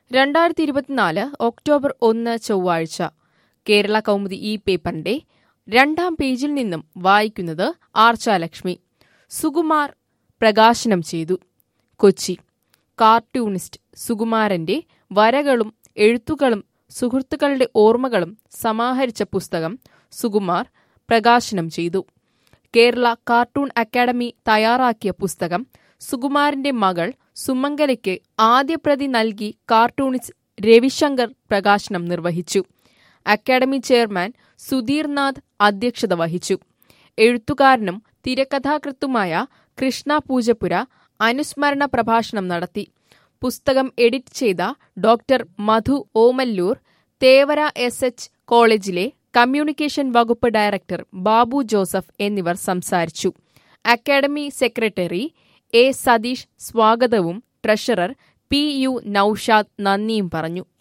രണ്ടായിരത്തി ഇരുപത്തിനാല് ഒക്ടോബർ ഒന്ന് ചൊവ്വാഴ്ച കേരള കൗമുദി ഈ പേപ്പറിന്റെ രണ്ടാം പേജിൽ നിന്നും വായിക്കുന്നത് ആർച്ചാലക്ഷ്മി സുകുമാർ പ്രകാശനം ചെയ്തു കൊച്ചി കാർട്ടൂണിസ്റ്റ് സുകുമാരന്റെ വരകളും എഴുത്തുകളും സുഹൃത്തുക്കളുടെ ഓർമ്മകളും സമാഹരിച്ച പുസ്തകം സുകുമാർ പ്രകാശനം ചെയ്തു കേരള കാർട്ടൂൺ അക്കാദമി തയ്യാറാക്കിയ പുസ്തകം സുകുമാരന്റെ മകൾ സുമംഗലയ്ക്ക് ആദ്യ പ്രതി നൽകി കാർട്ടൂണിസ്റ്റ് രവിശങ്കർ പ്രകാശനം നിർവഹിച്ചു അക്കാദമി ചെയർമാൻ സുധീർനാഥ് അധ്യക്ഷത വഹിച്ചു എഴുത്തുകാരനും തിരക്കഥാകൃത്തുമായ കൃഷ്ണ പൂജപ്പുര അനുസ്മരണ പ്രഭാഷണം നടത്തി പുസ്തകം എഡിറ്റ് ചെയ്ത doctor Madhu Omallur Thevara S H കോളേജിലെ കമ്മ്യൂണിക്കേഷൻ വകുപ്പ് ഡയറക്ടർ ബാബു ജോസഫ് എന്നിവർ സംസാരിച്ചു അക്കാദമി സെക്രട്ടറി എ സതീഷ് സ്വാഗതവും ട്രഷറർ പി യു നൌഷാദ് നന്ദിയും പറഞ്ഞു